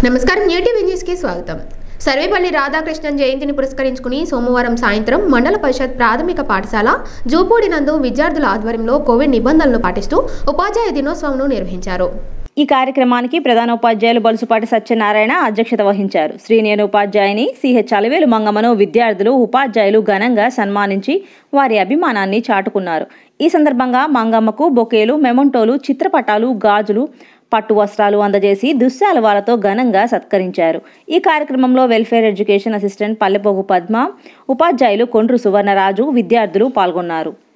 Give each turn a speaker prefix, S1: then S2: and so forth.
S1: నమస్కారం న్యూటీవీ న్యూస్కి స్వాగతం సర్వేపల్లి రాధాకృష్ణన్ జయంతిని పురస్కరించుకుని సోమవారం సాయంత్రం మండల పరిషత్ ప్రాథమిక పాఠశాల జూపూడి నందు విద్యార్థుల ఆధ్వర్యంలో కోవిడ్ నిబంధనలు పాటిస్తూ ఉపాధ్యాయ దినోత్సవంను నిర్వహించారు
S2: ఈ కార్యక్రమానికి ప్రధానోపాధ్యాయులు బలుసుపాటి సత్యనారాయణ అధ్యక్షత వహించారు శ్రీనేని ఉపాధ్యాయుని సిహెచ్ అలవేలు మంగమ్మను విద్యార్థులు ఉపాధ్యాయులు ఘనంగా సన్మానించి వారి అభిమానాన్ని చాటుకున్నారు ఈ సందర్భంగా మంగమ్మకు బొకేలు మెమంటోలు చిత్రపటాలు గాజులు పట్టు వస్త్రాలు అందజేసి దుశ్శాలువాలతో ఘనంగా సత్కరించారు ఈ కార్యక్రమంలో welfare education assistant Pallepogu Padma ఉపాధ్యాయులు కొండ్రు సువర్ణరాజు విద్యార్థులు పాల్గొన్నారు